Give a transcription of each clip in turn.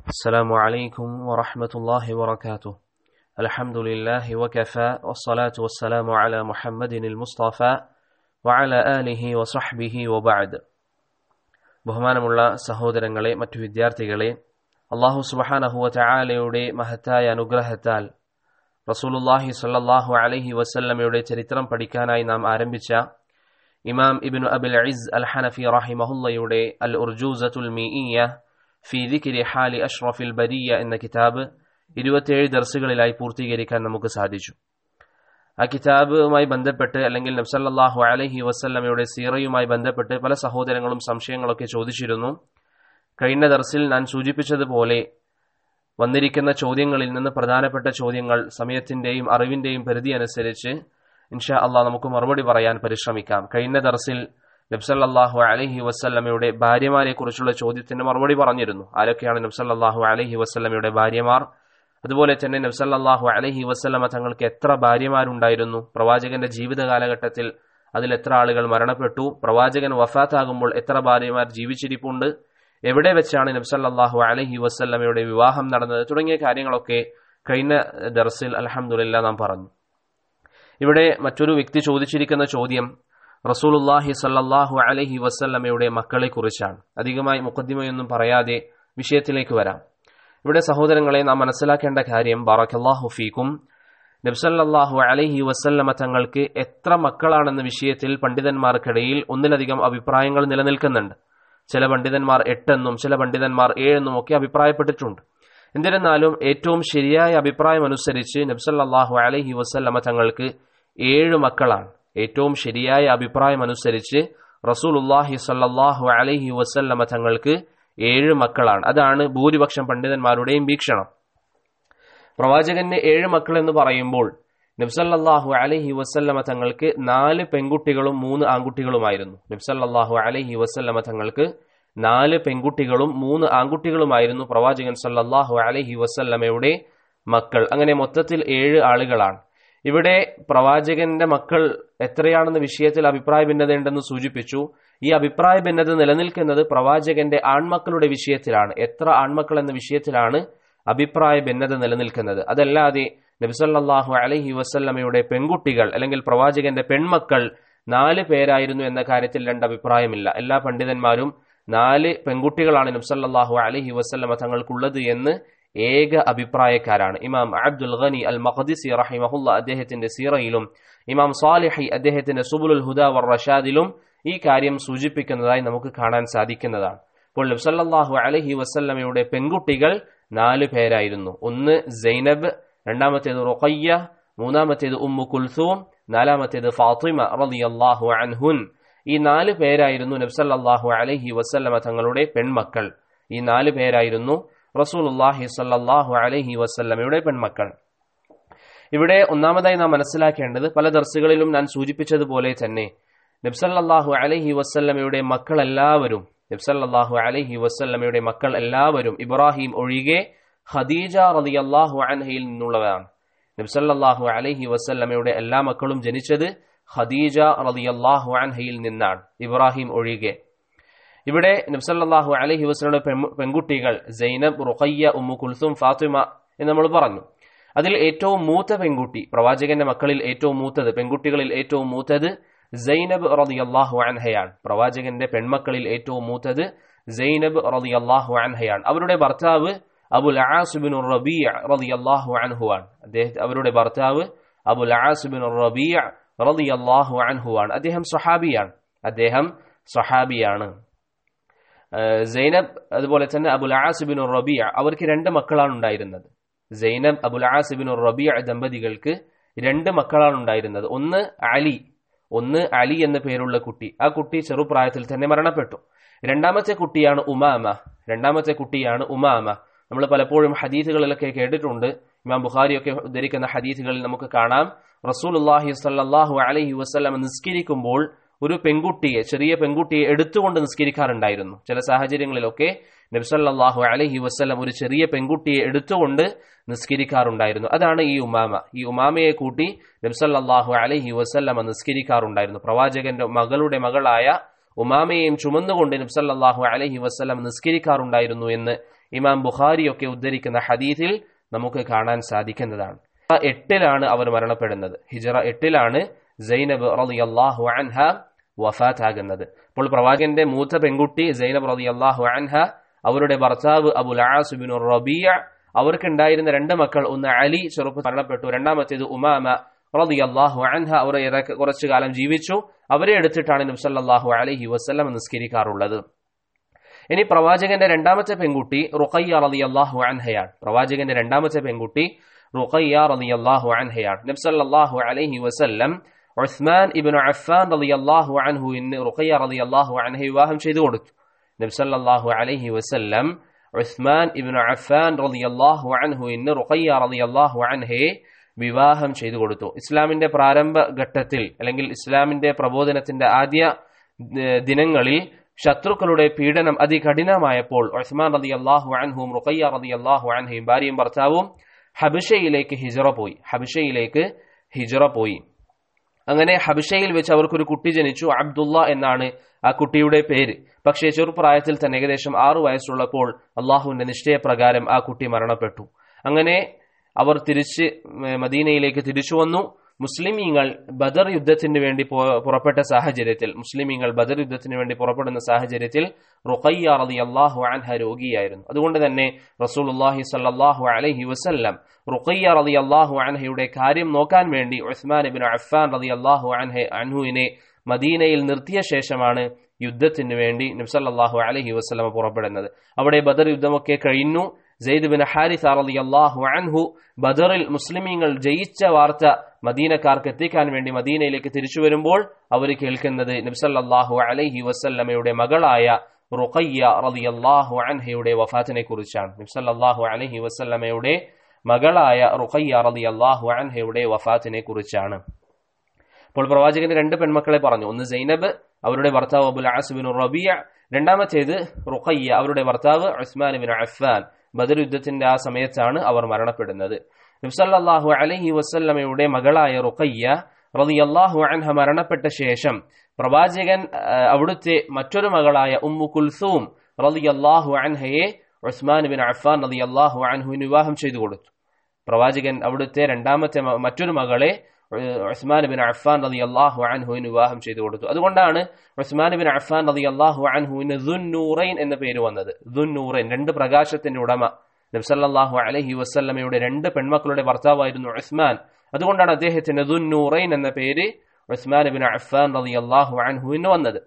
السلام عليكم ورحمة الله وبركاته الحمد لله وكفى والصلاة والسلام على محمد المصطفى وعلى آله وصحبه وبعد ബഹുമാനമുള്ള സഹോദരങ്ങളെ മറ്റു വിദ്യാർത്ഥികളെ അള്ളാഹു സുബഹാനഹുവ ചായാലയുടെ മഹത്തായ അനുഗ്രഹത്താൽ റസൂലുല്ലാഹി സല്ലാഹു അലഹി വസല്ലമയുടെ ചരിത്രം പഠിക്കാനായി നാം ആരംഭിച്ച ഇമാം ഇബിനു അബിൽ ഇസ് അൽ ഹനഫി റഹിമഹുല്ലയുടെ അൽ ഉർജൂസത്തുൽ മീഇയ ഫി ദിക്രി ഹാലി അഷ്റഫിൽ ബരിയ എന്ന കിതാബ് ഇരുപത്തിയേഴ് ദർസുകളിലായി പൂർത്തീകരിക്കാൻ നമുക്ക് സാധിച്ചു ആ കിതാബുമായി ബന്ധപ്പെട്ട് അല്ലെങ്കിൽ നബ്സല്ലാഹു അലഹി വസ്ല്ലമയുടെ സീറയുമായി ബന്ധപ്പെട്ട് പല സഹോദരങ്ങളും സംശയങ്ങളൊക്കെ ചോദിച്ചിരുന്നു കഴിഞ്ഞ ദർസിൽ ഞാൻ സൂചിപ്പിച്ചതുപോലെ വന്നിരിക്കുന്ന ചോദ്യങ്ങളിൽ നിന്ന് പ്രധാനപ്പെട്ട ചോദ്യങ്ങൾ സമയത്തിന്റെയും അറിവിന്റെയും പരിധി അനുസരിച്ച് ഇൻഷാ അള്ളാഹ് നമുക്ക് മറുപടി പറയാൻ പരിശ്രമിക്കാം കഴിഞ്ഞ ദർസിൽ നബ്സല്ലാഹു അലഹി വസ്ല്ലമയുടെ ഭാര്യമാരെ കുറിച്ചുള്ള ചോദ്യത്തിന് മറുപടി പറഞ്ഞിരുന്നു ആരൊക്കെയാണ് നബ്സല്ലാഹു അലഹി വസ്ല്ലമയുടെ ഭാര്യമാർ അതുപോലെ തന്നെ നബ്സല്ലാഹു അലഹി വസ്ലമ തങ്ങൾക്ക് എത്ര ഭാര്യമാരുണ്ടായിരുന്നു പ്രവാചകന്റെ ജീവിത കാലഘട്ടത്തിൽ അതിൽ എത്ര ആളുകൾ മരണപ്പെട്ടു പ്രവാചകൻ വഫാത്താകുമ്പോൾ എത്ര ഭാര്യമാർ ജീവിച്ചിരിപ്പുണ്ട് എവിടെ വെച്ചാണ് നബ്സല്ലാഹു അലഹി വസ്ല്ലമയുടെ വിവാഹം നടന്നത് തുടങ്ങിയ കാര്യങ്ങളൊക്കെ കഴിഞ്ഞ ദർസിൽ അലഹമുല്ല നാം പറഞ്ഞു ഇവിടെ മറ്റൊരു വ്യക്തി ചോദിച്ചിരിക്കുന്ന ചോദ്യം റസൂലുല്ലാഹി സല്ലാഹു അലഹി വസ്ല്ലമയുടെ മക്കളെ കുറിച്ചാണ് അധികമായി മുഖദ്ദിമയൊന്നും പറയാതെ വിഷയത്തിലേക്ക് വരാം ഇവിടെ സഹോദരങ്ങളെ നാം മനസ്സിലാക്കേണ്ട കാര്യം ബാറക്കല്ലാഹു ഫീക്കും നബ്സല്ലാഹു അലഹി വസല്ലമ തങ്ങൾക്ക് എത്ര മക്കളാണെന്ന വിഷയത്തിൽ പണ്ഡിതന്മാർക്കിടയിൽ ഒന്നിലധികം അഭിപ്രായങ്ങൾ നിലനിൽക്കുന്നുണ്ട് ചില പണ്ഡിതന്മാർ എട്ടെന്നും ചില പണ്ഡിതന്മാർ ഏഴെന്നും ഒക്കെ അഭിപ്രായപ്പെട്ടിട്ടുണ്ട് എന്നിരുന്നാലും ഏറ്റവും ശരിയായ അഭിപ്രായം അനുസരിച്ച് നബ്സല്ലാഹു അലഹി വസല്ലമ തങ്ങൾക്ക് ഏഴ് മക്കളാണ് ഏറ്റവും ശരിയായ അഭിപ്രായം അനുസരിച്ച് റസൂൽ ഉല്ലാഹി സല്ലാഹു അലഹി വസല്ലമ തങ്ങൾക്ക് ഏഴ് മക്കളാണ് അതാണ് ഭൂരിപക്ഷം പണ്ഡിതന്മാരുടെയും വീക്ഷണം പ്രവാചകന് ഏഴ് മക്കൾ എന്ന് പറയുമ്പോൾ നബ്സല്ലാഹു അലഹി വസല്ലമ തങ്ങൾക്ക് നാല് പെൺകുട്ടികളും മൂന്ന് ആൺകുട്ടികളുമായിരുന്നു നബ്സല്ലാഹു അലഹി വസല്ലമ തങ്ങൾക്ക് നാല് പെൺകുട്ടികളും മൂന്ന് ആൺകുട്ടികളുമായിരുന്നു പ്രവാചകൻ സല്ലാഹു അലഹി വസല്ലമയുടെ മക്കൾ അങ്ങനെ മൊത്തത്തിൽ ഏഴ് ആളുകളാണ് ഇവിടെ പ്രവാചകന്റെ മക്കൾ എത്രയാണെന്ന വിഷയത്തിൽ അഭിപ്രായ ഭിന്നതയുണ്ടെന്ന് സൂചിപ്പിച്ചു ഈ അഭിപ്രായ ഭിന്നത നിലനിൽക്കുന്നത് പ്രവാചകന്റെ ആൺമക്കളുടെ വിഷയത്തിലാണ് എത്ര ആൺമക്കൾ എന്ന വിഷയത്തിലാണ് അഭിപ്രായ ഭിന്നത നിലനിൽക്കുന്നത് അതല്ലാതെ നബിസല്ലാഹു അലഹി വസല്ലമയുടെ പെൺകുട്ടികൾ അല്ലെങ്കിൽ പ്രവാചകന്റെ പെൺമക്കൾ നാല് പേരായിരുന്നു എന്ന കാര്യത്തിൽ രണ്ട് അഭിപ്രായമില്ല എല്ലാ പണ്ഡിതന്മാരും നാല് പെൺകുട്ടികളാണ് നബ്സല്ലാഹു അലഹി വസ്ല്ലമ തങ്ങൾക്കുള്ളത് എന്ന് ഏക അഭിപ്രായക്കാരാണ് ഇമാം അബ്ദുൽ ഖനി അൽ മഖദിസി റഹിമഹുല്ല അദ്ദേഹത്തിന്റെ സീറയിലും ഇമാം സാലിഹി അദ്ദേഹത്തിന്റെ സുബുലുൽ ഹുദ വർ റഷാദിലും ഈ കാര്യം സൂചിപ്പിക്കുന്നതായി നമുക്ക് കാണാൻ സാധിക്കുന്നതാണ് അപ്പോൾ നബ്സല്ലാഹു അലഹി വസ്ല്ലമയുടെ പെൺകുട്ടികൾ നാല് പേരായിരുന്നു ഒന്ന് സൈനബ് രണ്ടാമത്തേത് റുഖയ്യ മൂന്നാമത്തേത് ഉമ്മു കുൽസൂം നാലാമത്തേത് ഫാത്തിമ റളിയല്ലാഹു അൻഹുൻ ഈ നാല് പേരായിരുന്നു നബ്സല്ലാഹു അലഹി വസ്ല്ലമ തങ്ങളുടെ പെൺമക്കൾ ഈ നാല് പേരായിരുന്നു റസൂലുല്ലാഹി സല്ലാഹു അലഹി വസ്ല്ലമയുടെ പെൺമക്കൾ ഇവിടെ ഒന്നാമതായി നാം മനസ്സിലാക്കേണ്ടത് പല ദർസുകളിലും ഞാൻ സൂചിപ്പിച്ചതുപോലെ തന്നെ നബ്സല്ലാഹു അലഹി വസ്ല്ലമയുടെ മക്കൾ എല്ലാവരും നബ്സല്ലാഹു അലഹി വസ്ല്ലമയുടെ മക്കൾ എല്ലാവരും ഇബ്രാഹിം ഒഴികെ ഖദീജ റളിയല്ലാഹു അൻഹയിൽ നിന്നുള്ളവരാണ് നബ്സല്ലാഹു അലഹി വസ്ല്ലമയുടെ എല്ലാ മക്കളും ജനിച്ചത് ഖദീജ റളിയല്ലാഹു അൻഹയിൽ നിന്നാണ് ഇബ്രാഹിം ഒഴികെ ഇവിടെ നബ്സല്ലാഹു അലഹി വസ്ലയുടെ പെൺകുട്ടികൾ സൈനബ് റുഖയ്യ ഉമ്മു കുൽസും ഫാത്തിമ എന്ന് നമ്മൾ പറഞ്ഞു അതിൽ ഏറ്റവും മൂത്ത പെൺകുട്ടി പ്രവാചകന്റെ മക്കളിൽ ഏറ്റവും മൂത്തത് പെൺകുട്ടികളിൽ ഏറ്റവും മൂത്തത് സൈനബ് റളിയല്ലാഹു അൻഹയാണ് പ്രവാചകന്റെ പെൺമക്കളിൽ ഏറ്റവും മൂത്തത് സൈനബ് റളിയല്ലാഹു അൻഹയാണ് അവരുടെ ഭർത്താവ് അബുൽ ആസുബിൻ റബീഅ റളിയല്ലാഹു അൻഹുവാണ് അദ്ദേഹം അവരുടെ ഭർത്താവ് അബുൽ ആസുബിൻ റബീഅ റളിയല്ലാഹു അൻഹുവാണ് അദ്ദേഹം സഹാബിയാണ് അദ്ദേഹം സഹാബിയാണ് സൈനബ് അതുപോലെ തന്നെ അബുൽ ആസിബിൻ റബിയ അവർക്ക് രണ്ട് മക്കളാണ് ഉണ്ടായിരുന്നത് സൈനബ് അബുൽ ആസിബിൻ റബിയ ദമ്പതികൾക്ക് രണ്ട് മക്കളാണ് ഉണ്ടായിരുന്നത് ഒന്ന് അലി ഒന്ന് അലി എന്ന പേരുള്ള കുട്ടി ആ കുട്ടി ചെറുപ്രായത്തിൽ തന്നെ മരണപ്പെട്ടു രണ്ടാമത്തെ കുട്ടിയാണ് ഉമാമ രണ്ടാമത്തെ കുട്ടിയാണ് ഉമാമ നമ്മൾ പലപ്പോഴും ഹദീഥുകളിലൊക്കെ കേട്ടിട്ടുണ്ട് ഇമാം ബുഖാരിയൊക്കെ ഉദ്ധരിക്കുന്ന ഹദീഥുകളിൽ നമുക്ക് കാണാം റസൂൽ അള്ളാഹി സല്ലാഹു അലഹി വസ്ലം നിസ്കരിക്കുമ്പോൾ ഒരു പെൺകുട്ടിയെ ചെറിയ പെൺകുട്ടിയെ എടുത്തുകൊണ്ട് നിസ്കരിക്കാറുണ്ടായിരുന്നു ചില സാഹചര്യങ്ങളിലൊക്കെ നബ്സല്ലാഹു അലഹി വസ്ലം ഒരു ചെറിയ പെൺകുട്ടിയെ എടുത്തുകൊണ്ട് നിസ്കരിക്കാറുണ്ടായിരുന്നു അതാണ് ഈ ഉമാമ ഈ ഉമാമയെ കൂട്ടി നബ്സല്ലാഹു അലഹി വസ്ല്ലമ നിസ്കരിക്കാറുണ്ടായിരുന്നു പ്രവാചകന്റെ മകളുടെ മകളായ ഉമാമയെയും ചുമന്നുകൊണ്ട് നബ്സല്ലാഹു അലഹി വസ്ലം നിസ്കരിക്കാറുണ്ടായിരുന്നു എന്ന് ഇമാം ബുഖാരിയൊക്കെ ഉദ്ധരിക്കുന്ന ഹദീസിൽ നമുക്ക് കാണാൻ സാധിക്കുന്നതാണ് എട്ടിലാണ് അവർ മരണപ്പെടുന്നത് ഹിജറ എട്ടിലാണ് സൈനബ് റളിയല്ലാഹു അൻഹ വഫാത്ത് ആകുന്നത് അപ്പോൾ പ്രവാചകന്റെ മൂത്ത പെൺകുട്ടി സൈനബ് റളിയല്ലാഹു അൻഹ അവരുടെ ഭർത്താവ് അബുൽ ആസുബിൻ റബിയ അവർക്കുണ്ടായിരുന്ന രണ്ട് മക്കൾ ഒന്ന് അലി ചെറുപ്പം മരണപ്പെട്ടു രണ്ടാമത്തേത് ഉമാമ റളിയല്ലാഹു അൻഹ അവർ ഏതൊക്കെ കുറച്ചു കാലം ജീവിച്ചു അവരെ എടുത്തിട്ടാണ് നബ്സല്ലാഹു അലൈഹി വസ്ലം നിസ്കരിക്കാറുള്ളത് ഇനി പ്രവാചകന്റെ രണ്ടാമത്തെ പെൺകുട്ടി റുഖയ്യ റളിയല്ലാഹു അൻഹയാണ് പ്രവാചകന്റെ രണ്ടാമത്തെ പെൺകുട്ടി റുഖയ്യ റളിയല്ലാഹു അൻഹയാണ് നബ്സല്ലാഹു അലൈഹി വസല്ലം ഉസ്മാൻ ഇബ്നു അഫ്ഫാൻ റളിയല്ലാഹു അൻഹു ഇന്ന് റുഖയ്യ റളിയല്ലാഹു അൻഹ വിവാഹം ചെയ്തു കൊടുത്തു നബ്സല്ലാഹു അലൈഹി വസല്ലം ഉസ്മാൻ ഇബ്നു അഫ്ഫാൻ റളിയല്ലാഹു അൻഹു ഇന്ന് റുഖയ്യ റളിയല്ലാഹു അൻഹയെ വിവാഹം ചെയ്തു കൊടുത്തു ഇസ്ലാമിന്റെ പ്രാരംഭ ഘട്ടത്തിൽ അല്ലെങ്കിൽ ഇസ്ലാമിന്റെ പ്രബോധനത്തിന്റെ ആദ്യ ദിനങ്ങളിൽ ശത്രുക്കളുടെ പീഡനം അതികഠിനമായപ്പോൾ ഉസ്മാൻ റതി അള്ളാഹു അൻഹും റുഖയ്യ റതി അള്ളാഹു അൻഹയും ഭാര്യയും ഭർത്താവും ഹബിഷയിലേക്ക് ഹിജറ പോയി ഹബിഷയിലേക്ക് ഹിജറ പോയി അങ്ങനെ ഹബിഷയിൽ വെച്ച് അവർക്കൊരു കുട്ടി ജനിച്ചു അബ്ദുള്ള എന്നാണ് ആ കുട്ടിയുടെ പേര് പക്ഷേ ചെറുപ്രായത്തിൽ തന്നെ ഏകദേശം ആറു വയസ്സുള്ളപ്പോൾ അള്ളാഹുവിന്റെ നിശ്ചയപ്രകാരം ആ കുട്ടി മരണപ്പെട്ടു അങ്ങനെ അവർ തിരിച്ച് മദീനയിലേക്ക് തിരിച്ചു വന്നു മുസ്ലിമീങ്ങൾ ബദർ യുദ്ധത്തിന് വേണ്ടി പുറപ്പെട്ട സാഹചര്യത്തിൽ മുസ്ലിമീങ്ങൾ ബദർ യുദ്ധത്തിന് വേണ്ടി പുറപ്പെടുന്ന സാഹചര്യത്തിൽ റുഖയ്യ റതി അള്ളാഹു അൻഹ രോഗിയായിരുന്നു അതുകൊണ്ട് തന്നെ റസൂലുല്ലാഹി സല്ലാഹു അലഹി വസല്ലം റുഖയ്യ റതി അള്ളാഹു അൻഹയുടെ കാര്യം നോക്കാൻ വേണ്ടി ഉസ്മാൻ ഇബിൻ അഫ്ഫാൻ റതി അള്ളാഹു അൻഹ അൻഹുവിനെ മദീനയിൽ നിർത്തിയ ശേഷമാണ് യുദ്ധത്തിന് വേണ്ടി നബ്സല്ലാഹു അലഹി വസ്ലമ പുറപ്പെടുന്നത് അവിടെ ബദർ യുദ്ധമൊക്കെ കഴിഞ്ഞു സെയ്ദ് ബിൻ ഹാരിസ് റളിയല്ലാഹു അൻഹു ബദറിൽ മുസ്ലിമീങ്ങൾ ജയിച്ച വാർത്ത മദീനക്കാർക്ക് എത്തിക്കാൻ വേണ്ടി മദീനയിലേക്ക് തിരിച്ചു വരുമ്പോൾ അവർ കേൾക്കുന്നത് നബ്സല്ലാഹു അലൈഹി വസല്ലമയുടെ മകളായ റുഖയ്യ റളിയല്ലാഹു അൻഹയുടെ വഫാത്തിനെ കുറിച്ചാണ് നബ്സല്ലാഹു അലൈഹി വസല്ലമയുടെ മകളായ റുഖയ്യ റളിയല്ലാഹു അൻഹയുടെ വഫാത്തിനെ കുറിച്ചാണ് അപ്പോൾ പ്രവാചകന്റെ രണ്ട് പെൺമക്കളെ പറഞ്ഞു ഒന്ന് സൈനബ് അവരുടെ ഭർത്താവ് അബുൽ ആസിബിൻ റബിയ രണ്ടാമത്തേത് റുഖയ്യ അവരുടെ ഭർത്താവ് ഉസ്മാൻ ബിൻ അഫ്ഫാൻ ബദർ യുദ്ധത്തിന്റെ ആ സമയത്താണ് അവർ മരണപ്പെടുന്നത് നബ്സല്ലാഹു അലഹി വസ്ല്ലമയുടെ മകളായ റുഖയ്യ റളിയല്ലാഹു അൻഹ മരണപ്പെട്ട ശേഷം പ്രവാചകൻ അവിടുത്തെ മറ്റൊരു മകളായ ഉമ്മു കുൽസൂം റളിയല്ലാഹു അൻഹയെ ഉസ്മാൻ ബിൻ അഫ്ഫാൻ റളിയല്ലാഹു അൻഹുവിന് വിവാഹം ചെയ്തു കൊടുത്തു പ്രവാചകൻ അവിടുത്തെ രണ്ടാമത്തെ മറ്റൊരു മകളെ ഉസ്മാൻ ബിൻ അഫ്ഫാൻ റതി അള്ളാഹു അൻഹുവിന് വിവാഹം ചെയ്തു കൊടുത്തു അതുകൊണ്ടാണ് ഉസ്മാൻ ബിൻ അഫ്ഫാൻ റതി അള്ളാഹു അൻഹുവിന് ദുന്നൂറൈൻ എന്ന പേര് വന്നത് ദുന്നൂറൈൻ രണ്ട് പ്രകാശത്തിന്റെ ഉടമ നബ്സല്ലാഹു അലഹി വസ്ല്ലമയുടെ രണ്ട് പെൺമക്കളുടെ ഭർത്താവായിരുന്നു ഉസ്മാൻ അതുകൊണ്ടാണ് അദ്ദേഹത്തിന് ദുന്നൂറൈൻ എന്ന പേര് ഉസ്മാൻ ബിൻ അഫ്ഫാൻ റതി അള്ളാഹു അൻഹുവിന് വന്നത്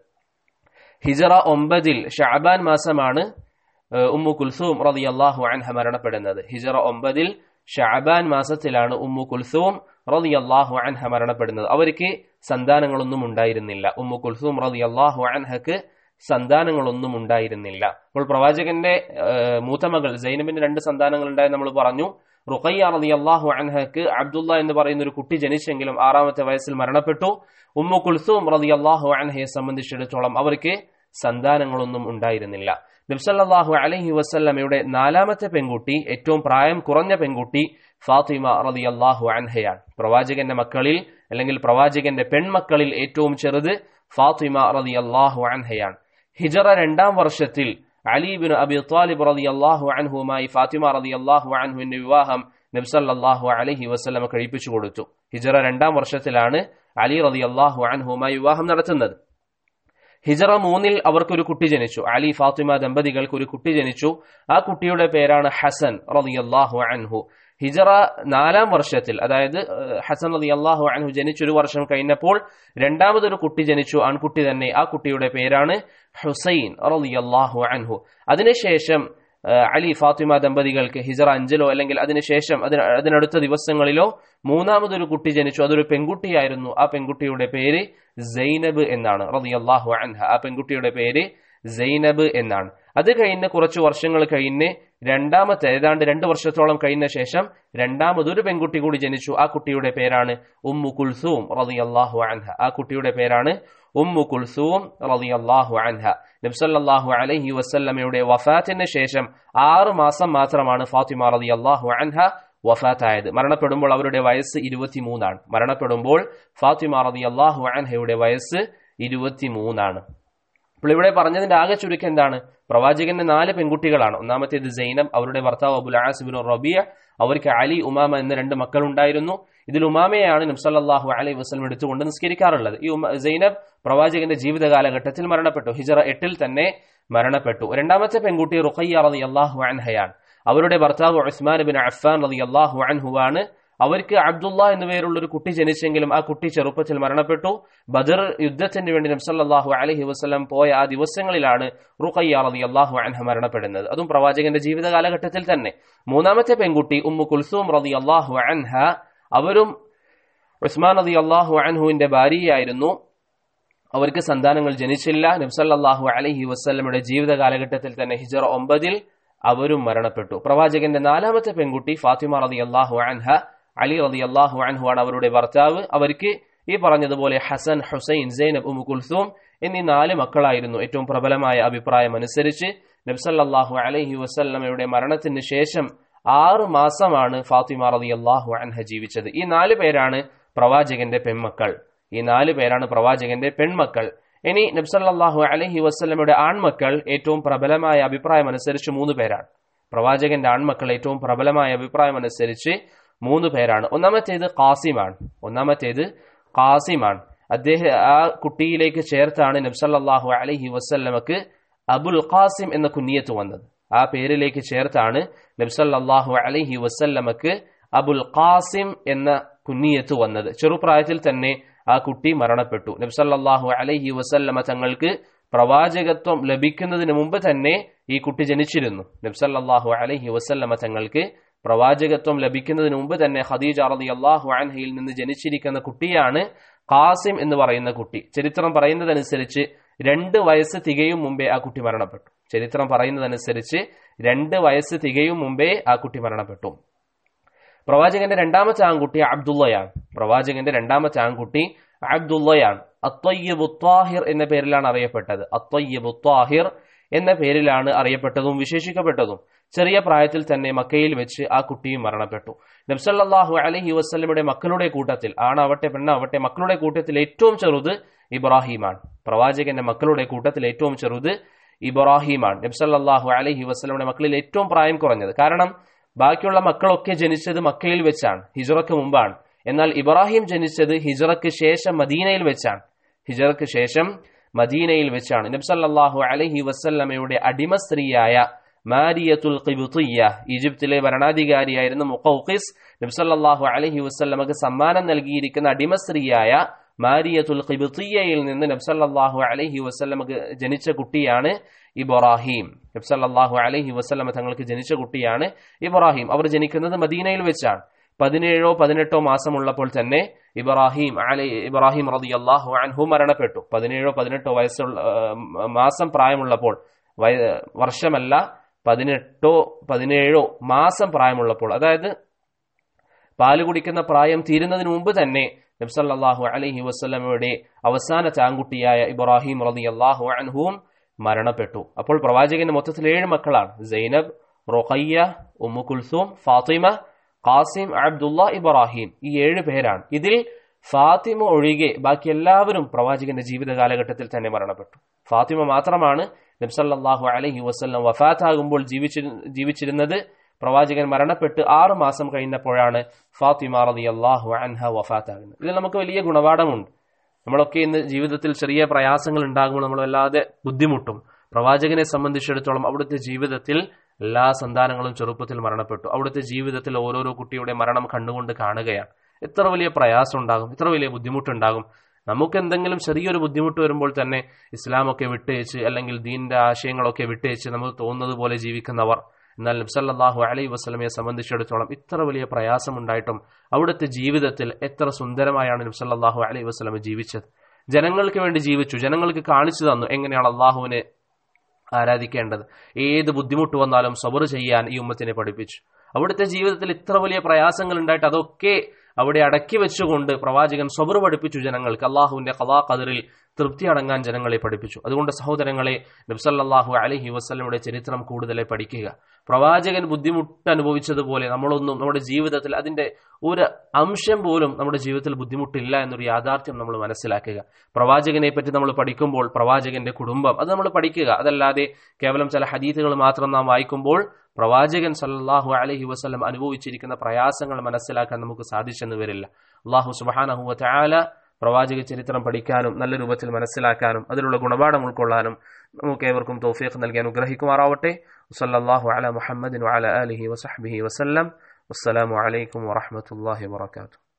ഹിജറ ഒമ്പതിൽ ഷാബാൻ മാസമാണ് ഉമ്മു കുൽസൂം റതി അള്ളാഹു അൻഹ മരണപ്പെടുന്നത് ഹിജറ ഒമ്പതിൽ ഷാബാൻ മാസത്തിലാണ് ഉമ്മു കുൽസൂം റതി അള്ളാഹു അൻഹ മരണപ്പെടുന്നത് അവർക്ക് സന്താനങ്ങളൊന്നും ഉണ്ടായിരുന്നില്ല ഉമ്മു കുൽസൂം റതി അള്ളാഹു അൻഹക്ക് സന്താനങ്ങളൊന്നും ഉണ്ടായിരുന്നില്ല അപ്പോൾ പ്രവാചകന്റെ മൂത്ത മകൾ സൈനബിന്റെ രണ്ട് സന്താനങ്ങൾ ഉണ്ടായി നമ്മൾ പറഞ്ഞു റുഖയ്യ റതി അള്ളാഹു അൻഹക്ക് അബ്ദുള്ള എന്ന് പറയുന്ന ഒരു കുട്ടി ജനിച്ചെങ്കിലും ആറാമത്തെ വയസ്സിൽ മരണപ്പെട്ടു ഉമ്മു കുൽസൂം റതി അള്ളാഹു അൻഹയെ സംബന്ധിച്ചിടത്തോളം അവർക്ക് സന്താനങ്ങളൊന്നും ഉണ്ടായിരുന്നില്ല നബ്സല്ലാഹു അലഹി വസ്ല്ലമയുടെ നാലാമത്തെ പെൺകുട്ടി ഏറ്റവും പ്രായം കുറഞ്ഞ പെൺകുട്ടി ഫാത്തിമ റതി അള്ളാഹു അൻഹയാണ് പ്രവാചകന്റെ മക്കളിൽ അല്ലെങ്കിൽ പ്രവാചകന്റെ പെൺമക്കളിൽ ഏറ്റവും ചെറുത് ഫാത്തിമ റതി അള്ളാഹു അൻഹയാണ് ഹിജറ രണ്ടാം വർഷത്തിൽ അലീബിൻ അബി താലിബ് റതി അള്ളാഹു അൻഹുമായി ഫാത്തിമ റതി അള്ളാഹു അൻഹുവിന്റെ വിവാഹം നബ്സല്ലാഹു അലഹി വസ്ലമ കഴിപ്പിച്ചു കൊടുത്തു ഹിജറ രണ്ടാം വർഷത്തിലാണ് അലി റതി അള്ളാഹു അൻഹുമായി വിവാഹം നടത്തുന്നത് ഹിജറ മൂന്നിൽ അവർക്കൊരു കുട്ടി ജനിച്ചു അലി ഫാത്തിമ ദമ്പതികൾക്ക് ഒരു കുട്ടി ജനിച്ചു ആ കുട്ടിയുടെ പേരാണ് ഹസൻ റളിയല്ലാഹു അൻഹു ഹിജറ നാലാം വർഷത്തിൽ അതായത് ഹസൻ റതി അള്ളാഹു അൻഹു ജനിച്ചൊരു വർഷം കഴിഞ്ഞപ്പോൾ രണ്ടാമതൊരു കുട്ടി ജനിച്ചു ആൺകുട്ടി തന്നെ ആ കുട്ടിയുടെ പേരാണ് ഹുസൈൻ റളിയല്ലാഹു അൻഹു അതിനുശേഷം അലി ഫാത്തിമ ദമ്പതികൾക്ക് ഹിജറ അഞ്ചിലോ അല്ലെങ്കിൽ അതിനുശേഷം അതിന് അതിനടുത്ത ദിവസങ്ങളിലോ മൂന്നാമതൊരു കുട്ടി ജനിച്ചു അതൊരു പെൺകുട്ടിയായിരുന്നു ആ പെൺകുട്ടിയുടെ പേര് സൈനബ് എന്നാണ് റളിയല്ലാഹു അൻഹ ആ പെൺകുട്ടിയുടെ പേര് സൈനബ് എന്നാണ് അത് കഴിഞ്ഞ് കുറച്ച് വർഷങ്ങൾ കഴിഞ്ഞ് രണ്ടാമത്തെ ഏതാണ്ട് രണ്ട് വർഷത്തോളം കഴിഞ്ഞ ശേഷം രണ്ടാമതൊരു പെൺകുട്ടി കൂടി ജനിച്ചു ആ കുട്ടിയുടെ പേരാണ് ഉമ്മു കുൽസൂം റളിയല്ലാഹു അൻഹ ആ കുട്ടിയുടെ പേരാണ് ഉമ്മു കുൽസൂം റളിയല്ലാഹു അൻഹ നബ്സല്ലാഹു അലൈഹി വസല്ലമയുടെ വഫാത്തിന് ശേഷം ആറ് മാസം മാത്രമാണ് ഫാത്തിമ റളിയല്ലാഹു അൻഹ വഫാത്തായത് മരണപ്പെടുമ്പോൾ അവരുടെ വയസ്സ് ഇരുപത്തിമൂന്നാണ് മരണപ്പെടുമ്പോൾ ഫാത്തിമ റളിയല്ലാഹു അൻഹയുടെ വയസ്സ് ഇരുപത്തിമൂന്നാണ് അപ്പോൾ ഇവിടെ പറഞ്ഞതിന്റെ ആകെ ചുരുക്കം എന്താണ് പ്രവാചകന്റെ നാല് പെൺകുട്ടികളാണ് ഒന്നാമത്തേത് സൈനബ് അവരുടെ ഭർത്താവ് അബുൽ ആസിബിൻ റബിയ അവർക്ക് അലി ഉമാമ എന്ന രണ്ട് മക്കളുണ്ടായിരുന്നു ഇതിൽ ഉമാമയാണ് നബ്സല്ലാഹു അലൈഹി വസ്ലം എടുത്തുകൊണ്ട് നിസ്കരിക്കാറുള്ളത് ഈ ഉമ സൈനബ് പ്രവാചകന്റെ ജീവിത കാലഘട്ടത്തിൽ മരണപ്പെട്ടു ഹിജറ എട്ടിൽ തന്നെ മരണപ്പെട്ടു രണ്ടാമത്തെ പെൺകുട്ടി റുഖയ്യ റതി അള്ളാഹു അൻഹയാണ് അവരുടെ ഭർത്താവ് ഉസ്മാൻ ബിൻ അഫ്ഫാൻ റതി അള്ളാഹു അൻഹുവാണ് അവർക്ക് അബ്ദുള്ള എന്നു പേരുള്ള ഒരു കുട്ടി ജനിച്ചെങ്കിലും ആ കുട്ടി ചെറുപ്പത്തിൽ മരണപ്പെട്ടു ബദർ യുദ്ധത്തിന് വേണ്ടി നബ്സല്ലാഹു അലഹി വസ്ലം പോയ ആ ദിവസങ്ങളിലാണ് റുഖയ്യ റതി അള്ളാഹു അൻഹ മരണപ്പെടുന്നത് അതും പ്രവാചകന്റെ ജീവിത കാലഘട്ടത്തിൽ തന്നെ മൂന്നാമത്തെ പെൺകുട്ടി ഉമ്മു കുൽസൂം റതി അള്ളാഹു അൻഹ അവരും ഉസ്മാൻ റതി അള്ളാഹു അൻഹുവിന്റെ ഭാര്യയായിരുന്നു അവർക്ക് സന്താനങ്ങൾ ജനിച്ചില്ല നബ്സല്ലാഹു അലഹി വസ്ലമയുടെ ജീവിത കാലഘട്ടത്തിൽ തന്നെ ഹിജറ ഒമ്പതിൽ അവരും മരണപ്പെട്ടു പ്രവാചകന്റെ നാലാമത്തെ പെൺകുട്ടി ഫാത്തിമ റതി അള്ളാഹു അൻഹ അലി റതി അള്ളാഹു അൻഹു ആണ് അവരുടെ ഭർത്താവ് അവർക്ക് ഈ പറഞ്ഞതുപോലെ ഹസൻ ഹുസൈൻ സൈനബ് ഉമു കുൽസൂം എന്നീ നാല് മക്കളായിരുന്നു ഏറ്റവും പ്രബലമായ അഭിപ്രായം അനുസരിച്ച് നബ്സല്ലാഹു അലഹി വസ്ല്ലമയുടെ മരണത്തിന് ശേഷം ആറ് മാസമാണ് ഫാത്തിമ റതി അള്ളാഹു അൻഹ ജീവിച്ചത് ഈ നാല് പേരാണ് പ്രവാചകന്റെ പെൺമക്കൾ ഈ നാല് പേരാണ് പ്രവാചകന്റെ പെൺമക്കൾ ഇനി നബ്സല്ലാഹു അലഹി വസ്ലമയുടെ ആൺമക്കൾ ഏറ്റവും പ്രബലമായ അഭിപ്രായം അനുസരിച്ച് മൂന്ന് പേരാണ് പ്രവാചകന്റെ ആൺമക്കൾ ഏറ്റവും പ്രബലമായ അഭിപ്രായം അനുസരിച്ച് മൂന്ന് പേരാണ് ഒന്നാമത്തേത് ഖാസിമാണ് ഒന്നാമത്തേത് ഖാസിമാണ് അദ്ദേഹം ആ കുട്ടിയിലേക്ക് ചേർത്താണ് നബ്സല്ലാഹു അലഹി വസ്ല്ലമക്ക് അബുൽ ഖാസിം എന്ന കുന്നിയത്ത് വന്നത് ആ പേരിലേക്ക് ചേർത്താണ് നബ്സല്ലാഹു അലഹി വസ്ല്ലമക്ക് അബുൽ ഖാസിം എന്ന കുന്നിയത്ത് വന്നത് ചെറുപ്രായത്തിൽ തന്നെ ആ കുട്ടി മരണപ്പെട്ടു നബ്സല്ലാഹു അലഹി വസല്ലമ തങ്ങൾക്ക് പ്രവാചകത്വം ലഭിക്കുന്നതിന് മുമ്പ് തന്നെ ഈ കുട്ടി ജനിച്ചിരുന്നു നബ്സല്ലാഹു അലഹി വസല്ലമ തങ്ങൾക്ക് പ്രവാചകത്വം ലഭിക്കുന്നതിന് മുമ്പ് തന്നെ ഖദീജ റതി അള്ളാഹു അൻഹയിൽ നിന്ന് ജനിച്ചിരിക്കുന്ന കുട്ടിയാണ് ഖാസിം എന്ന് പറയുന്ന കുട്ടി ചരിത്രം പറയുന്നതനുസരിച്ച് രണ്ട് വയസ്സ് തികയും മുമ്പേ ആ കുട്ടി മരണപ്പെട്ടു ചരിത്രം പറയുന്നതനുസരിച്ച് രണ്ട് വയസ്സ് തികയും മുമ്പേ ആ കുട്ടി മരണപ്പെട്ടു പ്രവാചകന്റെ രണ്ടാമത്തെ ആൺകുട്ടി അബ്ദുള്ളയാണ് പ്രവാചകന്റെ രണ്ടാമത്തെ ആൺകുട്ടി അബ്ദുള്ളയാണ് അത്വയ്യബുത്താഹിർ എന്ന പേരിലാണ് അറിയപ്പെട്ടത് അത്വയ്യബുത്താഹിർ എന്ന പേരിലാണ് അറിയപ്പെട്ടതും വിശേഷിക്കപ്പെട്ടതും ചെറിയ പ്രായത്തിൽ തന്നെ മക്കയിൽ വെച്ച് ആ കുട്ടിയും മരണപ്പെട്ടു നബ്സല്ലാഹു അലഹി വസ്ലമയുടെ മക്കളുടെ കൂട്ടത്തിൽ ആണാവട്ടെ പെണ്ണാവട്ടെ മക്കളുടെ കൂട്ടത്തിൽ ഏറ്റവും ചെറുത് ഇബ്രാഹിമാണ് പ്രവാചകന്റെ മക്കളുടെ കൂട്ടത്തിൽ ഏറ്റവും ചെറുത് ഇബ്രാഹിമാണ് നബ്സല്ലാഹു അലഹി വസ്ലമയുടെ മക്കളിൽ ഏറ്റവും പ്രായം കുറഞ്ഞത് കാരണം ബാക്കിയുള്ള മക്കളൊക്കെ ജനിച്ചത് മക്കയിൽ വെച്ചാണ് ഹിജറക്ക് മുമ്പാണ് എന്നാൽ ഇബ്രാഹിം ജനിച്ചത് ഹിജറക്ക് ശേഷം മദീനയിൽ വെച്ചാണ് ഹിജറക്ക് ശേഷം മദീനയിൽ വെച്ചാണ് നബ്സല്ലാഹു അലഹി വസ്ല്ലമയുടെ അടിമ സ്ത്രീയായ മാരിയത്തുൽ ഖിബുത്തിയ ഈജിപ്തിലെ ഭരണാധികാരിയായിരുന്ന മുഖൌഖിസ് നബ്സല്ലാഹു അലഹി വസ്ല്ലമക്ക് സമ്മാനം നൽകിയിരിക്കുന്ന അടിമ സ്ത്രീയായ മാരിയത്തുൽ ഖിബുത്തിയയിൽ നിന്ന് നബ്സല്ലാഹു അലഹി വസ്ല്ലമക്ക് ജനിച്ച കുട്ടിയാണ് ഇബ്രാഹിം നബ്സല്ലാഹു അലഹി വസ്ലമ തങ്ങൾക്ക് ജനിച്ച കുട്ടിയാണ് ഇബ്രാഹിം അവർ ജനിക്കുന്നത് മദീനയിൽ വെച്ചാണ് പതിനേഴോ പതിനെട്ടോ മാസമുള്ളപ്പോൾ തന്നെ ഇബ്രാഹിം അലി ഇബ്രാഹിം റതി അള്ളാഹു അൻഹു മരണപ്പെട്ടു പതിനേഴോ പതിനെട്ടോ വയസ്സുള്ള മാസം പ്രായമുള്ളപ്പോൾ വർഷമല്ല പതിനെട്ടോ പതിനേഴോ മാസം പ്രായമുള്ളപ്പോൾ അതായത് പാല് കുടിക്കുന്ന പ്രായം തീരുന്നതിന് മുമ്പ് തന്നെ നബ്സല്ലാഹു അലഹി വസ്ലമയുടെ അവസാന ചാങ്കുട്ടിയായ ഇബ്രാഹിം റതി അള്ളാഹു അൻഹുവും മരണപ്പെട്ടു അപ്പോൾ പ്രവാചകന്റെ മൊത്തത്തിൽ ഏഴ് മക്കളാണ് സൈനബ് റൊഖയ്യ ഉമ്മു കുൽസൂം ഫാത്തിമ ഖാസിം അബ്ദുള്ള ഇബ്രാഹിം ഈ ഏഴ് പേരാണ് ഇതിൽ ഫാത്തിമ ഒഴികെ ബാക്കി എല്ലാവരും പ്രവാചകന്റെ ജീവിത കാലഘട്ടത്തിൽ തന്നെ മരണപ്പെട്ടു ഫാത്തിമ മാത്രമാണ് നബ്സല്ലാഹു അലഹി വസ്ലം വഫാത്താകുമ്പോൾ ജീവിച്ചി ജീവിച്ചിരുന്നത് പ്രവാചകൻ മരണപ്പെട്ട് ആറു മാസം കഴിഞ്ഞപ്പോഴാണ് ഫാത്തിമ റതി അള്ളാഹു അൻഹ വഫാത്താകുന്നത് ഇതിൽ നമുക്ക് വലിയ ഗുണപാഠമുണ്ട് നമ്മളൊക്കെ ഇന്ന് ജീവിതത്തിൽ ചെറിയ പ്രയാസങ്ങൾ ഉണ്ടാകുമ്പോൾ നമ്മൾ വല്ലാതെ ബുദ്ധിമുട്ടും പ്രവാചകനെ സംബന്ധിച്ചിടത്തോളം അവിടുത്തെ ജീവിതത്തിൽ എല്ലാ സന്താനങ്ങളും ചെറുപ്പത്തിൽ മരണപ്പെട്ടു അവിടുത്തെ ജീവിതത്തിൽ ഓരോരോ കുട്ടിയുടെ മരണം കണ്ടുകൊണ്ട് കാണുകയാണ് എത്ര വലിയ പ്രയാസം ഉണ്ടാകും എത്ര വലിയ ബുദ്ധിമുട്ടുണ്ടാകും നമുക്ക് എന്തെങ്കിലും ചെറിയൊരു ബുദ്ധിമുട്ട് വരുമ്പോൾ തന്നെ ഇസ്ലാമൊക്കെ വിട്ടേച്ച് അല്ലെങ്കിൽ ദീനിന്റെ ആശയങ്ങളൊക്കെ വിട്ടേച്ച് നമുക്ക് തോന്നുന്നത് പോലെ ജീവിക്കുന്നവർ എന്നാൽ നബ്സല്ലാഹു അലൈ വസ്ലമയെ സംബന്ധിച്ചിടത്തോളം ഇത്ര വലിയ പ്രയാസമുണ്ടായിട്ടും അവിടുത്തെ ജീവിതത്തിൽ എത്ര സുന്ദരമായാണ് നബ്സല്ലാഹു അലൈ വസ്ലമ ജീവിച്ചത് ജനങ്ങൾക്ക് വേണ്ടി ജീവിച്ചു ജനങ്ങൾക്ക് കാണിച്ചു തന്നു എങ്ങനെയാണ് അള്ളാഹുവിനെ ആരാധിക്കേണ്ടത് ഏത് ബുദ്ധിമുട്ട് വന്നാലും സബർ ചെയ്യാൻ ഈ ഉമ്മത്തിനെ പഠിപ്പിച്ചു അവിടുത്തെ ജീവിതത്തിൽ ഇത്ര വലിയ പ്രയാസങ്ങൾ ഉണ്ടായിട്ട് അതൊക്കെ അവിടെ അടക്കി വെച്ചുകൊണ്ട് പ്രവാചകൻ സബർ പഠിപ്പിച്ചു ജനങ്ങൾക്ക് അള്ളാഹുവിന്റെ കഥാ കതിറിൽ തൃപ്തി അടങ്ങാൻ ജനങ്ങളെ പഠിപ്പിച്ചു അതുകൊണ്ട് സഹോദരങ്ങളെ നബ്സല്ലാഹു അലഹി വസ്ലമുടെ ചരിത്രം കൂടുതലായി പഠിക്കുക പ്രവാചകൻ ബുദ്ധിമുട്ട് അനുഭവിച്ചതുപോലെ നമ്മളൊന്നും നമ്മുടെ ജീവിതത്തിൽ അതിന്റെ ഒരു അംശം പോലും നമ്മുടെ ജീവിതത്തിൽ ബുദ്ധിമുട്ടില്ല എന്നൊരു യാഥാർത്ഥ്യം നമ്മൾ മനസ്സിലാക്കുക പ്രവാചകനെ പറ്റി നമ്മൾ പഠിക്കുമ്പോൾ പ്രവാചകന്റെ കുടുംബം അത് നമ്മൾ പഠിക്കുക അതല്ലാതെ കേവലം ചില ഹദീത്തുകൾ മാത്രം നാം വായിക്കുമ്പോൾ പ്രവാചകൻ സല്ലാഹു അലഹി വസ്ലം അനുഭവിച്ചിരിക്കുന്ന പ്രയാസങ്ങൾ മനസ്സിലാക്കാൻ നമുക്ക് സാധിച്ചെന്ന് വരില്ല അള്ളാഹു സുബാനഹുവ ചായാല പ്രവാചക ചരിത്രം പഠിക്കാനും നല്ല രൂപത്തിൽ മനസ്സിലാക്കാനും അതിലുള്ള ഗുണപാഠം ഉൾക്കൊള്ളാനും നമുക്ക് ഏവർക്കും തോഫീഖ് നൽകി അനുഗ്രഹിക്കുമാറാവട്ടെ സല്ലല്ലാഹു അല മുഹമ്മദിൻ വഅല ആലിഹി വസഹ്ബിഹി വസല്ലം വസ്സലാമു അലൈക്കും വറഹ്മത്തുള്ളാഹി വബറകാതുഹു